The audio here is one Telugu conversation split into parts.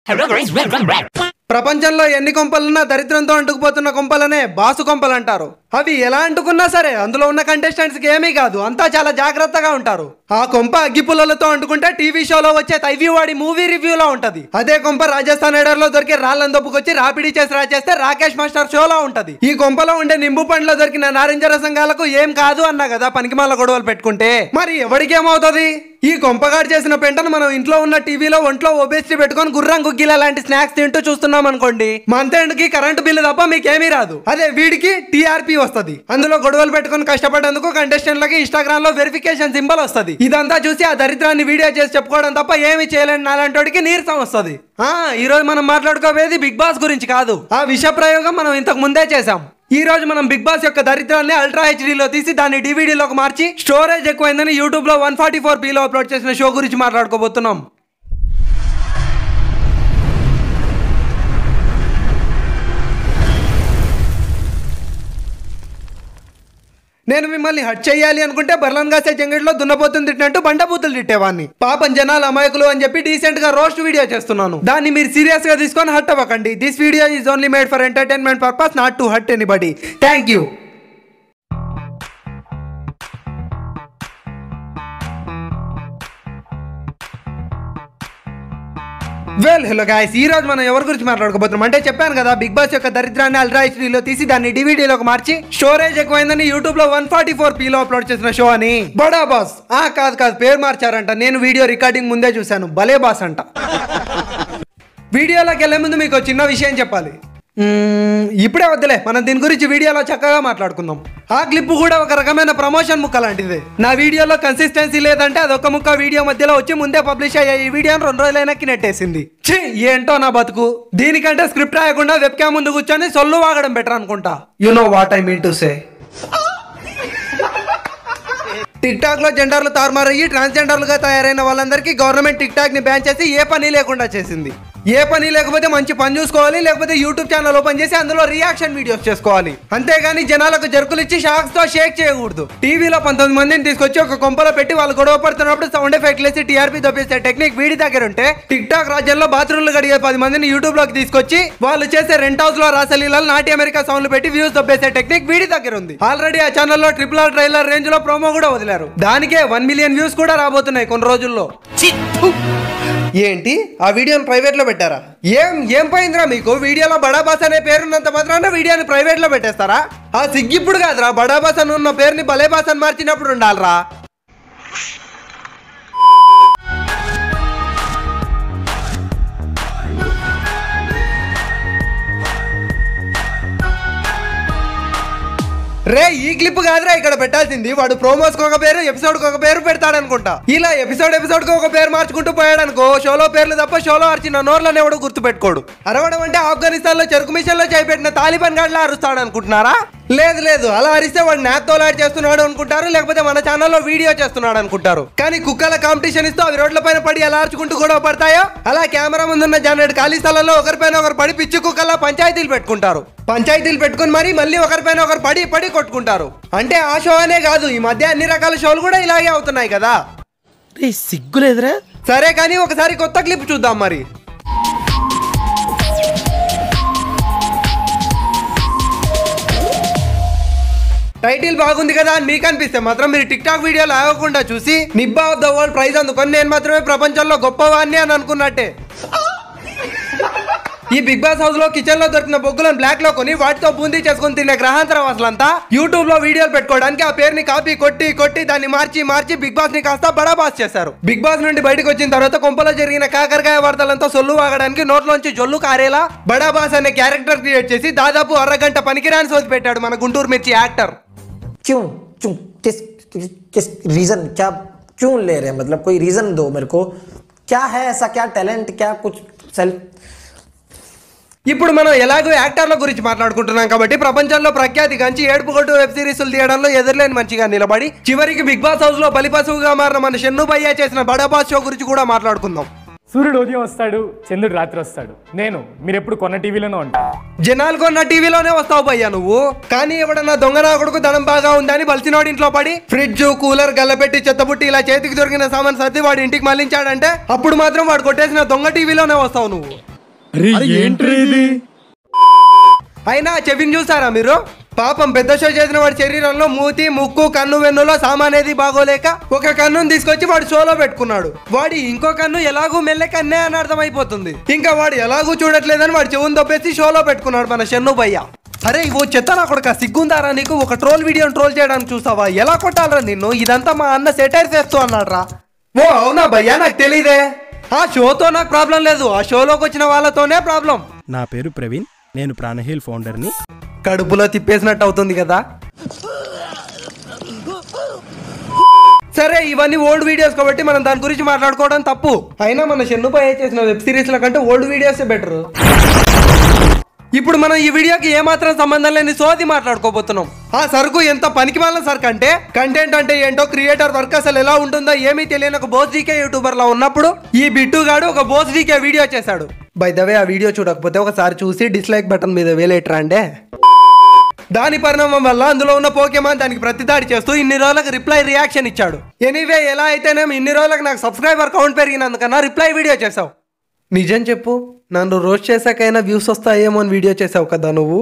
ప్రపంచంలో ఎన్ని కొంపలున్నా దరిద్రంతో అంటుకుపోతున్న కొంపలనే బాసు కొంపలు అంటారు అవి ఎలా అంటుకున్నా సరే అందులో ఉన్న కంటెస్టెంట్స్ కి ఏమీ కాదు అంతా చాలా జాగ్రత్తగా ఉంటారు ఆ కొంప అగ్గిపుల్లలతో అంటుకుంటే టీవీ షోలో వచ్చే తైవ్యూ వాడి మూవీ రివ్యూలో ఉంటది అదే కొంప రాజస్థాన్ ఎడర్ లో దొరికే రాళ్ళని దొప్పుకొచ్చి రాపిడి చేసి రాచేస్తే రాకేష్ మాస్టర్ షోలో ఉంటది ఈ కొంపలో ఉండే నింబు పండ్లో దొరికిన నారింజ రసంగాలకు ఏం కాదు అన్నా కదా పనికిమాల గొడవలు పెట్టుకుంటే మరి ఎవరికి ఏమవుతుంది ఈ కొంపగాడు చేసిన పెంటను మనం ఇంట్లో ఉన్న టీవీలో ఒంట్లో ఒబేసిటీ పెట్టుకొని గుర్రం గుగ్గిల లాంటి స్నాక్స్ తింటూ చూస్తున్నాం అనుకోండి మంత్ ఎండ్ కి కరెంట్ బిల్లు తప్ప మీకేమీ రాదు అదే వీడికి టీఆర్పీ వస్తది అందులో గొడవలు పెట్టుకొని కష్టపడేందుకు కంటెస్టెంట్లకి ఇన్స్టాగ్రామ్ లో వెరిఫికేషన్ సింబల్ వస్తది ఇదంతా చూసి ఆ దరిద్రాన్ని వీడియో చేసి చెప్పుకోవడం తప్ప ఏమీ చేయలేని నాలంటోడికి నీరసం వస్తది ఆ ఈ రోజు మనం మాట్లాడుకోవేది బిగ్ బాస్ గురించి కాదు ఆ విష ప్రయోగం మనం ఇంతకు ముందే చేసాం ఈ రోజు మనం బిగ్ బాస్ యొక్క దరిద్రాన్ని అల్ట్రా హెచ్డీలో తీసి దాన్ని డివిడీలోకి మార్చి స్టోరేజ్ ఎక్కువైందని యూట్యూబ్ లో వన్ ఫార్టీ ఫోర్ పీలో అప్లోడ్ చేసిన షో గురించి మాట్లాడుకోబోతున్నాం నేను మిమ్మల్ని హట్ చేయాలి అనుకుంటే బర్లన్ గాసే జంగడిలో దున్నపోతుంది తిట్టినట్టు బండబూతులు తిట్టేవాడిని పాపం జనాలు అమాయకులు అని చెప్పి డీసెంట్ గా రోస్ట్ వీడియో చేస్తున్నాను దాన్ని మీరు సీరియస్ గా తీసుకొని హట్ అవ్వకండి this video is only made for entertainment purpose not to hurt anybody thank you well hello guys ఈ రోజు మనం ఎవరి గురించి మాట్లాడుకోబోతున్నాం అంటే చెప్పాను కదా బిగ్ బాస్ యొక్క దరిద్రాన్ని అల్ట్రా హెచ్డీలో తీసి దాన్ని డివిడీలోకి మార్చి స్టోరేజ్ ఎక్కువైందని యూట్యూబ్ లో వన్ ఫార్టీ ఫోర్ పీలో అప్లోడ్ చేసిన షో అని బడా బాస్ ఆ కాదు కాదు పేరు మార్చారంట నేను వీడియో రికార్డింగ్ ముందే చూశాను భలే బాస్ అంట వీడియోలోకి వెళ్ళే ముందు మీకు ఒక చిన్న విషయం చెప్పాలి మ్మ్, ఇప్పుడే వద్దులే మనం దీని గురించి వీడియోలో చక్కగా మాట్లాడుకుందాం ఆ క్లిప్ కూడా ఒక రకమైన ప్రమోషన్ ముక్క లాంటిది నా వీడియోలో కన్సిస్టెన్సీ లేదంటే అదొక ముక్క వీడియో మధ్యలో వచ్చి ముందే పబ్లిష్ అయ్యే ఈ వీడియోని రెండు రోజులైనాకి నెట్టేసింది ఛీ ఏంటో నా బతుకు దీనికంటే స్క్రిప్ట్ రాయకుండా వెబ్ క్యామ్ ముందు కూర్చొని సొల్లు వాగడం బెటర్ అనుకుంటా you know what I mean to say TikTok లో జెండర్లు తారుమారయ్యి ట్రాన్స్జెండర్లుగా తయారైన వాళ్ళందరికీ గవర్నమెంట్ టిక్ టాక్ ని బ్యాన్ చేసి ఏ పని లేకుండా చేసింది ఏ పని లేకపోతే మంచి పని చూసుకోవాలి లేకపోతే యూట్యూబ్ ఛానల్ ఓపెన్ చేసి అందులో రియాక్షన్ వీడియోస్ చేసుకోవాలి అంతేగాని జనాలకు జరుకులు ఇచ్చి షాక్స్ తో షేక్ చేయకూడదు టీవీలో పంతొమ్మిది మందిని తీసుకొచ్చి ఒక కొంపలో పెట్టి వాళ్ళు గొడవ పడుతున్నప్పుడు సౌండ్ ఎఫెక్ట్ లేసి టీఆర్పీ దొబ్బేసే టెక్నిక్ వీడి దగ్గర ఉంటే టిక్ టాక్ రాజ్యంలో బాత్రూమ్లు గడిగే పది మందిని యూట్యూబ్ లోకి తీసుకొచ్చి వాళ్ళు చేసే రెంట్ హౌస్ లో రాసలీలలో నాటి అమెరికా సౌండ్లు పెట్టి వ్యూస్ దొబ్బేసే టెక్నిక్ వీడి దగ్గర ఉంది ఆల్రెడీ ఆ ఛానల్లో ట్రిపుల్ ఆర్ ట్రైలర్ రేంజ్ లో ప్రోమో కూడా వదిలారు దానికే వన్ మిలియన్ వ్యూస్ కూడా రాబోతున్నాయి కొన్ని రోజుల్లో ఏంటి ఆ వీడియోని ప్రైవేట్ లో పెట్టారా ఏం ఏం పోయిందిరా మీకు వీడియోలో బడాబాస్ అనే పేరున్నంత మాత్రాన వీడియోని ప్రైవేట్ లో పెట్టేస్తారా ఆ సిగ్గిప్పుడు కాదురా బడాబాస్ అని ఉన్న పేరుని బలేబాస్ అని మార్చినప్పుడు ఉండాలరా రే ఈ క్లిప్ కాదురా ఇక్కడ పెట్టాల్సింది వాడు ప్రోమోస్ ఒక పేరు ఎపిసోడ్ ఒక పేరు పెడతాడనుకుంటా ఇలా ఎపిసోడ్ ఎపిసోడ్ కి ఒక పేరు మార్చుకుంటూ పోయాడనుకో షోలో పేర్లు తప్ప షోలో అరిచిన నోర్లను ఎవడు గుర్తు పెట్టుకోడు అరవడం అంటే ఆఫ్ఘనిస్తాన్ లో చెరుకు మిషన్ లో చేపెట్టిన తాలిబాన్ గాడ్లా అరుస్తాడు అనుకుంటున్నారా లేదు లేదు అలా అరిస్తే వాడు నాతోలాడి చేస్తున్నాడు అనుకుంటారు లేకపోతే మన ఛానల్లో వీడియో చేస్తున్నాడు అనుకుంటారు కానీ కుక్కల కాంపిటీషన్ ఇస్తూ అవి రోడ్ల పైన పడి ఎలా అరుచుకుంటూ గొడవ పడతాయో అలా కెమెరా ముందున్న జనరేట్ ఖాళీ స్థలంలో ఒకరిపైన ఒకరు పడి పిచ్చి కుక్కల్లా పంచాయతీలు పెట్టుకుంటారు పంచాయతీలు పెట్టుకుని మరి మళ్ళీ ఒకరిపైన ఒకరు పడి పడి కొట్టుకుంటారు అంటే ఆ షో అనే కాదు ఈ మధ్య అన్ని రకాల షోలు కూడా ఇలాగే అవుతున్నాయి కదా రే సిగ్గులేదురా సరే కానీ ఒకసారి కొత్త క్లిప్ చూద్దాం మరి టైటిల్ బాగుంది కదా అని మీకు అనిపిస్తే మాత్రం మీరు టిక్ టాక్ వీడియోలు ఆగకుండా చూసి నిబ్బా ఆఫ్ ద వరల్డ్ ప్రైజ్ అందుకొని నేను మాత్రమే ప్రపంచంలో గొప్పవాన్ని అని అనుకున్నట్టే ఈ బిగ్ బాస్ హౌస్ లో కిచెన్ లో దొరికిన బొగ్గులను బ్లాక్ లో కొని వాటితో బూందీ చేసుకుని తినే గ్రహాంతర వాసులంతా యూట్యూబ్ లో వీడియోలు పెట్టుకోవడానికి ఆ పేరుని కాపీ కొట్టి కొట్టి దాన్ని మార్చి మార్చి బిగ్ బాస్ ని కాస్త బడా బాస్ చేశారు బిగ్ బాస్ నుండి బయటకు వచ్చిన తర్వాత కొంపలో జరిగిన కాకరకాయ వార్తలంతా సొల్లు వాగడానికి నోట్లోంచి జొల్లు కారేలా బడా బాస్ అనే క్యారెక్టర్ క్రియేట్ చేసి దాదాపు అరగంట పనికిరాని సోది పెట్టాడు మన గుంటూరు మిర్చి యాక్టర్ क्यों क्यों किस किस, किस रीजन क्या क्यों ले रहे हैं मतलब कोई रीजन दो मेरे को क्या है ऐसा क्या टैलेंट क्या कुछ सेल्फ ఇప్పుడు మనం ఎలాగో యాక్టర్ల గురించి మాట్లాడుకుంటున్నాం కాబట్టి ప్రపంచంలో ప్రఖ్యాతి గంచి ఏడుపు కొట్టు వెబ్ సిరీస్లు తీయడంలో ఎదురులేని మంచిగా నిలబడి చివరికి బిగ్ బాస్ హౌస్ లో బలిపశువుగా మారిన మన షెన్ను భయ్య చేసిన బడా బాస్ షో గురించి కూడా మాట్లాడుకుందాం సూర్యుడు ఉదయం వస్తాడు చంద్రుడు రాత్రి వస్తాడు నేను మీరు ఎప్పుడు కొన్న టీవీలోనే ఉంటాను జనాలు కొన్న టీవీలోనే వస్తావు భయ్యా నువ్వు కానీ ఎవడన్నా దొంగ నా కొడుకు ధనం బాగా ఉందని బలిసినోడి ఇంట్లో పడి ఫ్రిడ్జ్ కూలర్ గల్లపెట్టి చెత్తబుట్టి ఇలా చేతికి దొరికిన సామాన్ సర్ది వాడి ఇంటికి మళ్ళించాడంటే అప్పుడు మాత్రం వాడు కొట్టేసిన దొంగ టీవీలోనే వస్తావు నువ్వు అయినా ఆ చెవిని చూసారా మీరు పాపం పెద్ద షో చేసిన వాడి శరీరంలో మూతి ముక్కు కన్ను వెన్నులో సామానేది బాగోలేక ఒక కన్నుని తీసుకొచ్చి వాడు షోలో పెట్టుకున్నాడు వాడి ఇంకో కన్ను ఎలాగూ మెల్లె కన్నే అని అర్థమైపోతుంది ఇంకా వాడు ఎలాగూ చూడట్లేదని వాడు చెవుని దొబ్బేసి షోలో పెట్టుకున్నాడు మన షన్ను భయ్య అరే ఓ చెత్త నా కొడుక సిగ్గుందారా నీకు ఒక ట్రోల్ వీడియోని ట్రోల్ చేయడానికి చూసావా ఎలా కొట్టాలరా నిన్ను ఇదంతా మా అన్న సెటైర్ చేస్తూ అన్నాడు రా ఓ అవునా భయ్యా నాకు తెలీదే ఆ షోతో నాకు ప్రాబ్లం లేదు ఆ షోలోకి వచ్చిన వాళ్ళతోనే ప్రాబ్లం నా పేరు ప్రవీణ్ నేను ప్రాణహీల్ ఫౌండర్ని కడుపులో తిప్పేసినట్టు అవుతుంది కదా సరే ఇవన్నీ ఓల్డ్ వీడియోస్ కాబట్టి మనం దాని గురించి మాట్లాడుకోవడం తప్పు అయినా మన షెన్నుపై చేసిన వెబ్ సిరీస్ల కంటే ఓల్డ్ వీడియోసే బెటర్ ఇప్పుడు మనం ఈ వీడియోకి ఏమాత్రం సంబంధం లేని సోది మాట్లాడుకోబోతున్నాం ఆ సరుకు ఎంత పనికి మాలిన సరుకు అంటే కంటెంట్ అంటే ఏంటో క్రియేటర్ వర్క్ అసలు ఎలా ఉంటుందో ఏమీ తెలియని ఒక బోస్ డీకే యూట్యూబర్ లో ఉన్నప్పుడు ఈ బిట్టు గాడు ఒక బోస్ డీకే వీడియో చేశాడు బై ద వే ఆ వీడియో చూడకపోతే ఒకసారి చూసి డిస్లైక్ బటన్ మీద వేలేట్రా అంటే దాని పరిణామం వల్ల అందులో ఉన్న పోకేమాన్ దానికి ప్రతిదాడి చేస్తూ ఇన్ని రోజులకు రిప్లై రియాక్షన్ ఇచ్చాడు ఎనీవే ఎలా అయితేనేం ఇన్ని రోజులకు నాకు సబ్స్క్రైబర్ కౌంట్ పెరిగినందుకన్నా రిప్లై వీడియో చేసావు నిజం చెప్పు నన్ను రోజ్ చేశాకైనా వ్యూస్ వస్తాయేమో అని వీడియో చేసావు కదా నువ్వు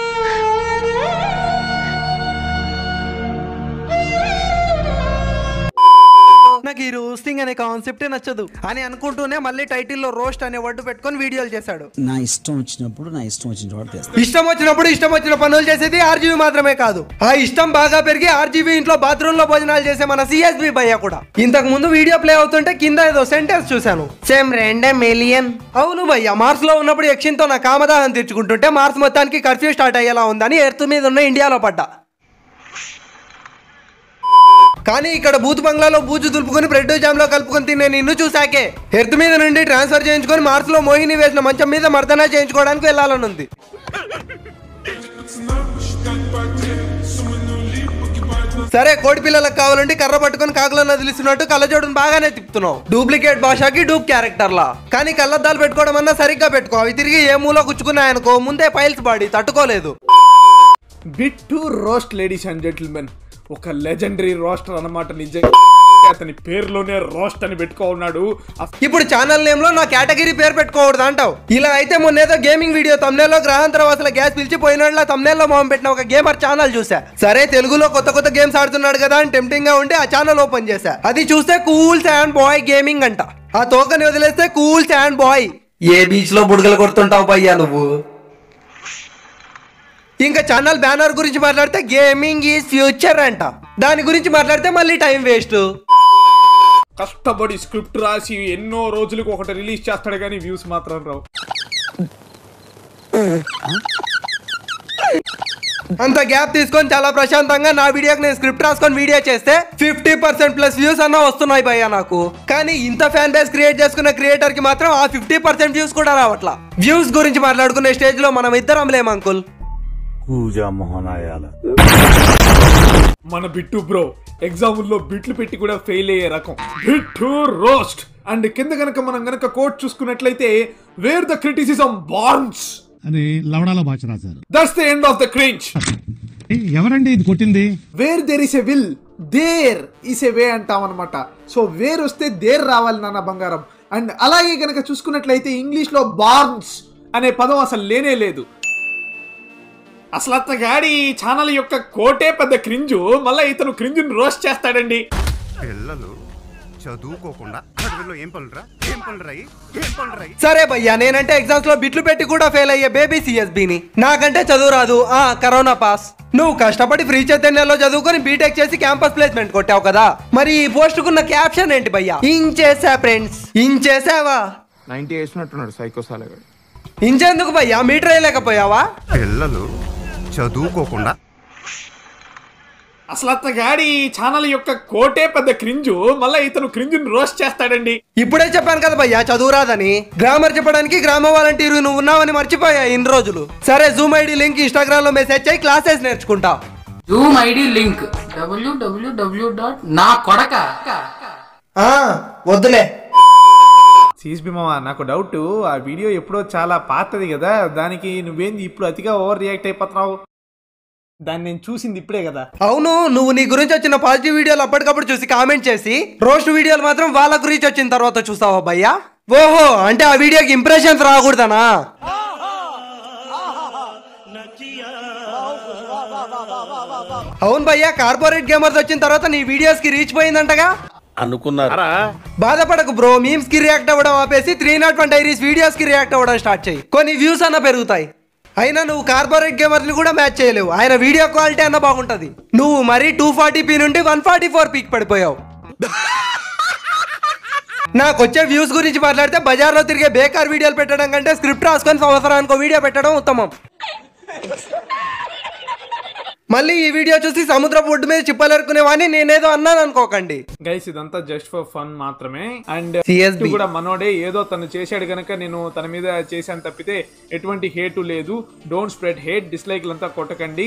నాకు ఈ రోస్టింగ్ అనే కాన్సెప్టే నచ్చదు అని అనుకుంటూనే మళ్ళీ టైటిల్లో రోస్ట్ అనే వర్డ్ పెట్టుకొని వీడియోలు చేశాడు నా ఇష్టం వచ్చినప్పుడు నా ఇష్టం వచ్చిన చోట చేస్తాను ఇష్టం వచ్చినప్పుడు ఇష్టం వచ్చిన పనులు చేసేది ఆర్జీవీ మాత్రమే కాదు ఆ ఇష్టం బాగా పెరిగి ఆర్జీవీ ఇంట్లో బాత్రూమ్ లో భోజనాలు చేసే మన సిఎస్బి భయ్య కూడా ఇంతకు ముందు వీడియో ప్లే అవుతుంటే కింద ఏదో సెంటెన్స్ చూశాను సేమ్ రెండే మిలియన్ అవును భయ్య మార్స్ లో ఉన్నప్పుడు యక్షిన్తో నా కామదాహం తీర్చుకుంటుంటే మార్స్ మొత్తానికి కర్ఫ్యూ స్టార్ట్ అయ్యేలా ఉందని ఎర్త్ మీద ఉన్న ఇండియాలో పడ్డా కానీ ఇక్కడ బూత్ బంగ్లాలో బూజు దులుపుకొని బ్రెడ్ జామ్ లో కలుపుకొని తినే నిన్ను చూసాకే ఎర్త్ మీద నుండి ట్రాన్స్ఫర్ చేయించుకొని మార్స్ లో మోహిని వేసిన మంచం మీద మర్దనా చేయించుకోవడానికి వెళ్ళాలని ఉంది సరే కోడి పిల్లలకు కావాలంటే కర్ర పట్టుకొని కాకులను వదిలిస్తున్నట్టు కళ్ళజోడును బాగానే తిప్పుతున్నావు డూప్లికేట్ భాషకి డూప్ క్యారెక్టర్ లా కానీ కళ్ళద్దాలు పెట్టుకోవడం అన్నా సరిగ్గా పెట్టుకో అవి తిరిగి ఏ మూలో గుచ్చుకున్నాయనుకో ముందే పైల్స్ బాడీ తట్టుకోలేదు bit to roast ladies and gentlemen ఒక లెజెండరీ రోస్టర్ అన్నమాట నిజంగా అతని పేరులోనే రోస్ట్ అని పెట్టుకో ఉన్నాడు అస- ఇప్పుడు ఛానల్ నేమ్ లో నా కేటగిరీ పేరు పెట్టుకోకూడదు అంటావు ఇలా అయితే మొన్న ఏదో గేమింగ్ వీడియో తమ్నేలో గ్రహాంతర వాసుల గ్యాస్ పిలిచి పోయినట్ల తమ్నేల్లో మొహం పెట్టిన ఒక గేమర్ ఛానల్ చూసా సరే తెలుగులో కొత్త కొత్త గేమ్స్ ఆడుతున్నాడు కదా అని టెంప్టింగ్ గా ఉంటే ఆ ఛానల్ ఓపెన్ చేశా అది చూస్తే కూల్ శాండ్ బాయ్ గేమింగ్ అంట ఆ తోకని వదిలేస్తే కూల్ శాండ్ బాయ్ ఏ బీచ్ లో బుడగలు కొడుతుంటావు పయ్యా నువ్వు ఇంకా ఛానల్ బ్యానర్ గురించి మాట్లాడితే గేమింగ్ ఈజ్ ఫ్యూచర్ అంట దాని గురించి మాట్లాడితే మళ్ళీ టైం వేస్ట్ కష్టపడి స్క్రిప్ట్ రాసి ఎన్నో రోజులకు ఒకటి రిలీజ్ చేస్తాడు కానీ వ్యూస్ మాత్రం రావు అంత గ్యాప్ తీసుకొని చాలా ప్రశాంతంగా నా వీడియోకి నేను స్క్రిప్ట్ రాసుకొని వీడియో చేస్తే ఫిఫ్టీ పర్సెంట్ ప్లస్ వ్యూస్ అన్న వస్తున్నాయి భయ్యా నాకు కానీ ఇంత ఫ్యాన్ బేస్ క్రియేట్ చేసుకున్న క్రియేటర్ కి మాత్రం ఆ ఫిఫ్టీ పర్సెంట్ వ్యూస్ కూడా రావట్లా వ్యూస్ గురించి మాట్లాడుకునే స్టేజ్ లో మనం ఇద్దరం లేం అంకుల్ కూజా మోహనాయాల మన బిట్టు బ్రో ఎగ్జాముల్లో బిట్లు పెట్టి కూడా ఫెయిల్ అయ్యే రకం బిట్టు రోస్ట్ అండ్ కింద గనక మనం గనక కోట్ చూసుకున్నట్లయితే వేర్ ద క్రిటిసిజం బార్న్స్ అని లవడాల భాష రాశారు that's the end of the cringe ఏ, ఎవరండి ఇది కొట్టింది where there is a will there is a way అంటాం అనమాట సో వేర్ వస్తే దేర్ రావాలి నాన్న బంగారం అండ్ అలాగే కనుక చూసుకున్నట్లయితే ఇంగ్లీష్ లో బార్న్స్ అనే పదం అసలు లేనే లేదు అసలు అత్తగాడి ఛానల్ యొక్క కోటే పెద్ద క్రింజు మళ్ళీ ఇతను క్రింజుని రోస్ట్ చేస్తాడండి పిల్లలు చదువుకోకుండా అడవిలో ఏం పనులురా ఏం పనులురా ఏం పనులురా సరే భయ్యా నేనంటే ఎగ్జామ్స్ లో బిట్లు పెట్టి కూడా ఫెయిల్ అయ్యే బేబీ సిఎస్బిని నాకంటే చదువు రాదు ఆ కరోనా పాస్ నువ్వు కష్టపడి ఫ్రీ చైతన్యంలో చదువుకొని బీటెక్ చేసి క్యాంపస్ ప్లేస్మెంట్ కొట్టావు కదా మరి ఈ పోస్ట్ కున్న క్యాప్షన్ ఏంటి భయ్యా ఇంచేసా ఫ్రెండ్స్ ఇంచేసావా నైన్టీ వేసినట్టున్నాడు సైకో సాలగాడు ఇంచెందుకు భయ్యా మీటర్ వేయలేకపోయావా పిల్లలు చదువుకోకుండా అసలు అత్తగాడి ఛానల్ యొక్క కోటే పెద్ద క్రింజు మళ్ళీ ఇతను క్రింజుని రోస్ట్ చేస్తాడండి ఇప్పుడే చెప్పాను కదా భయ్యా చదువు రాదని గ్రామర్ చెప్పడానికి గ్రామ వాలంటీర్ నువ్వు ఉన్నావని మర్చిపోయా ఇన్ని రోజులు సరే జూమ్ ఐడి లింక్ ఇన్స్టాగ్రామ్ లో మెసేజ్ చేయి క్లాసెస్ నేర్చుకుంటా Zoom ID link WWW dot నా కొడక ఆ, వద్దులే సీఎస్బి మామ నాకు డౌట్ ఆ వీడియో ఎప్పుడో చాలా పాతది కదా దానికి నువ్వేంది ఇప్పుడు అతిగా ఓవర్ రియాక్ట్ అయిపోతున్నావు దాన్ని నేను చూసింది ఇప్పుడే కదా అవును నువ్వు నీ గురించి వచ్చిన పాజిటివ్ వీడియోలు అప్పటికప్పుడు చూసి కామెంట్ చేసి రోస్ట్ వీడియోలు మాత్రం వాళ్ళ గురించి వచ్చిన తర్వాత చూస్తావా భయ్యా ఓహో అంటే ఆ వీడియోకి ఇంప్రెషన్స్ రాకూడదనా అవును భయ్యా కార్పొరేట్ గేమర్స్ వచ్చిన తర్వాత నీ వీడియోస్ కి రీచ్ పోయిందంటగా అనుకున్నారు బాధపడకు బ్రో మీమ్స్ కి రియాక్ట్ అవ్వడం ఆపేసి three not one diaries videos కి రియాక్ట్ అవ్వడం స్టార్ట్ చేయి కొన్ని వ్యూస్ అన్న పెరుగుతాయి అయినా నువ్వు కార్పొరేట్ గేమర్ని కూడా మ్యాచ్ చేయలేవు ఆయన వీడియో క్వాలిటీ అన్న బాగుంటది నువ్వు మరీ టూ ఫార్టీ పీ నుండి వన్ ఫార్టీ ఫోర్ పీక్ పడిపోయావు నాకు వచ్చే వ్యూస్ గురించి మాట్లాడితే బజార్లో తిరిగే బేకార్ వీడియోలు పెట్టడం కంటే స్క్రిప్ట్ రాసుకొని సంవత్సరానికి వీడియో పెట్టడం ఉత్తమం మళ్ళీ ఈ వీడియో చూసి సముద్రపు ఒడ్డు మీద చిప్పలేరుకునేవాని నేనేదో అన్నాను అనుకోకండి గైస్ ఇదంతా జస్ట్ ఫర్ ఫన్ మాత్రమే అండ్ CSB. కూడా మనోడే ఏదో తను చేశాడు గనక నేను తన మీద చేశాను తప్పితే ఎటువంటి హేటు లేదు డోంట్ స్ప్రెడ్ హేట్ డిస్లైక్లంతా కొట్టకండి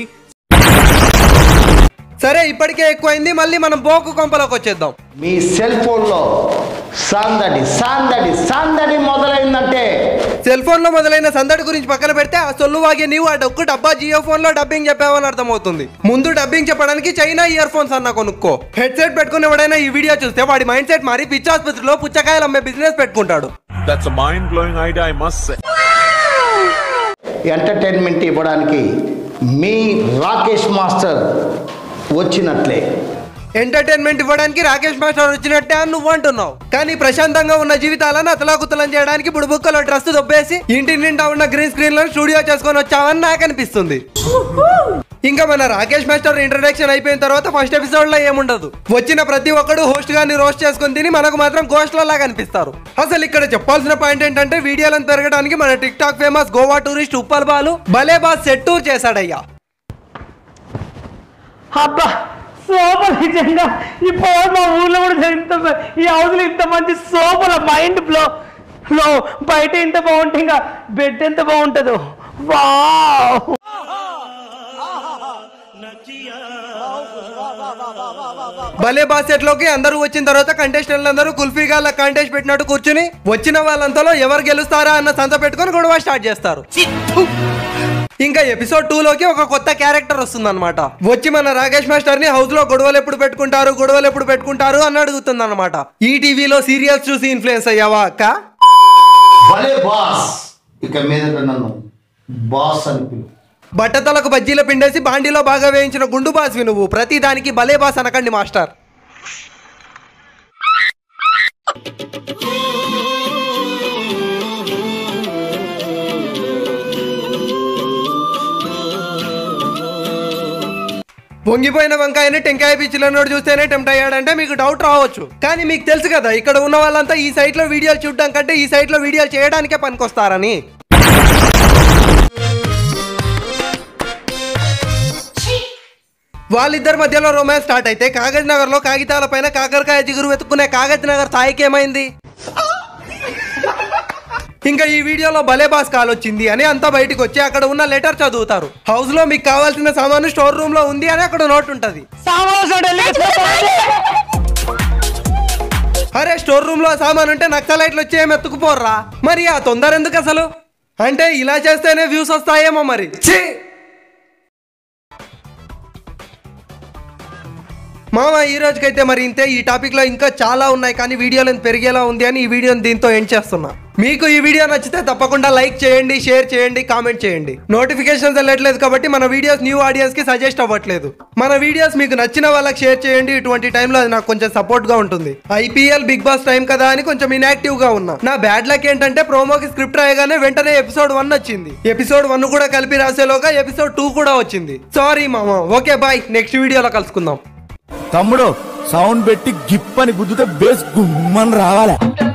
సరే ఇప్పటికే ఎక్కువైంది మళ్ళీ మనం బోకు కొంపలోకి వచ్చేద్దాం మీ సెల్ ఫోన్ లో సందడి సందడి సందడి మొదలైందంటే సెల్ ఫోన్ లో మొదలైన సందడి గురించి పక్కన పెడితే ఆ సొల్లు వాగే నీవు ఆ డొక్కు డబ్బా జియో ఫోన్ లో డబ్బింగ్ చెప్పావని అర్థమవుతుంది ముందు డబ్బింగ్ చెప్పడానికి చైనా ఇయర్ ఫోన్స్ అన్న కొనుక్కో హెడ్ సెట్ పెట్టుకుని ఎవడైనా ఈ వీడియో చూస్తే వాడి మైండ్ సెట్ మారి పిచ్చి ఆసుపత్రిలో పుచ్చకాయలు అమ్మే బిజినెస్ పెట్టుకుంటాడు That's a mind blowing idea, I must say. Entertainment ఇవ్వడానికి మీ రాకేష్ మాస్టర్ వచ్చినట్లే ఎంటర్టైన్మెంట్ ఇవ్వడానికి రాకేష్ మాస్టర్ వచ్చినట్టే అని నువ్వు అంటున్నావు కానీ ప్రశాంతంగా ఉన్న జీవితాలను అతలాకుతలం చేయడానికి బుడబుక్కలో డ్రెస్ దొబ్బేసి ఇంటి నిండా ఉన్న గ్రీన్ స్క్రీన్ లో స్టూడియో చేసుకొని వచ్చావని నాకు అనిపిస్తుంది ఇంకా మన రాకేష్ మాస్టర్ ఇంట్రడక్షన్ అయిపోయిన తర్వాత ఫస్ట్ ఎపిసోడ్ లో ఏముండదు వచ్చిన ప్రతి ఒక్కడు హోస్ట్ గాని రోస్ట్ చేసుకొని తిని మనకు మాత్రం గోస్ట్ లాగా కనిపిస్తారు అసలు ఇక్కడ చెప్పాల్సిన పాయింట్ ఏంటంటే వీడియోలను పెరగడానికి మన TikTok famous Goa tourist Uppal Balu భలే బాస్ సెట్ టూర్ చేశాడయ్యా అబ్బా సూపర్ నిజంగా ఈ పవర్ మా ఊర్లో కూడా ఇంత ఈ హౌస్లో ఇంత మంచి సూపర్ మైండ్ బ్లో లో బయట ఎంత బాగుంటే ఇంకా బెడ్ ఎంత బాగుంటుందో వావ్ భలే బాస్కెట్ లోకి అందరూ వచ్చిన తర్వాత కంటెస్టెంట్లు అందరూ కుల్ఫీ గాల కాంటెస్ట్ పెట్టినట్టు కూర్చుని వచ్చిన వాళ్ళంతలో ఎవరు గెలుస్తారా అన్న సంత పెట్టుకొని గొడవ స్టార్ట్ చేస్తారు ఇంకా ఎపిసోడ్ టూ లోకి ఒక కొత్త క్యారెక్టర్ వస్తుంది అనమాట వచ్చి మన రాకేష్ మాస్టర్ ని హౌస్ లో గొడవలు ఎప్పుడు పెట్టుకుంటారు గొడవలు ఎప్పుడు పెట్టుకుంటారు అని అడుగుతుంది అనమాట ఈ టీవీలో సీరియల్స్ చూసి ఇన్ఫ్లుయెన్స్ అయ్యావా అక్క భలే బాస్ ఇక మీదట నన్ను బాస్ అని పిలు బట్టతలకు బజ్జీలో పిండేసి బాండీలో బాగా వేయించిన గుండు బాస్వి నువ్వు ప్రతి దానికి భలే బాస్ అనకండి మాస్టర్ పొంగిపోయిన వంకాయని టెంకాయ పిచ్చిలోనోడు చూస్తేనే టెంప్ట్ అయ్యాడంటే మీకు డౌట్ రావచ్చు కానీ మీకు తెలుసు కదా ఇక్కడ ఉన్న వాళ్ళంతా ఈ సైట్ లో వీడియోలు చూడడం కంటే ఈ సైట్ లో వీడియోలు చేయడానికే పనికొస్తారని వాళ్ళిద్దరి మధ్యలో రొమాన్స్ స్టార్ట్ అయితే కాగజ్ నగర్ లో కాగితాల పైన కాకరకాయ జిగురు వెతుక్కునే కాగజ్ నగర్ స్థాయికి ఏమైంది ఇంకా ఈ వీడియోలో భలే బాస్ కాల్ వచ్చింది అని అంతా బయటికి వచ్చి అక్కడ ఉన్న లెటర్ చదువుతారు హౌస్ లో మీకు కావాల్సిన సామాను స్టోర్ రూమ్ లో ఉంది అని అక్కడ నోట్ ఉంటది అరే స్టోర్ రూమ్ లో సామాన్ ఉంటే నక్సలైట్లు వచ్చి ఏం ఎత్తుకుపోర్రా మరి ఆ తొందర ఎందుకు అసలు అంటే ఇలా చేస్తేనే వ్యూస్ వస్తాయేమో మరి ఛీ! మామ ఈ రోజుకైతే మరి ఇంతే ఈ టాపిక్ లో ఇంకా చాలా ఉన్నాయి కానీ వీడియో లెంత్ పెరిగేలా ఉంది అని ఈ వీడియోని దీంతో ఎండ్ చేస్తున్నా మీకు ఈ వీడియో నచ్చితే తప్పకుండా లైక్ చేయండి షేర్ చేయండి కామెంట్ చేయండి నోటిఫికేషన్స్ వెళ్ళట్లేదు కాబట్టి మన వీడియోస్ న్యూ ఆడియన్స్ కి సజెస్ట్ అవ్వట్లేదు మన వీడియోస్ మీకు నచ్చిన వాళ్ళకి షేర్ చేయండి ఇటువంటి టైంలో అది నాకు కొంచెం సపోర్ట్ గా ఉంటుంది ఐపీఎల్ బిగ్ బాస్ టైం కదా అని కొంచెం ఇన్యాక్టివ్ గా ఉన్నా నా బ్యాడ్ లక్ ఏంటంటే ప్రోమోకి స్క్రిప్ట్ రాయగానే వెంటనే ఎపిసోడ్ వన్ వచ్చింది ఎపిసోడ్ వన్ కూడా కలిపి రాసేలోగా ఎపిసోడ్ టూ కూడా వచ్చింది సారీ మామ ఓకే బాయ్ నెక్స్ట్ వీడియోలో కలుసుకుందాం తమ్ముడు సౌండ్ పెట్టి గిప్ అని గుద్దుతే బేస్ గుమ్మని రావాలి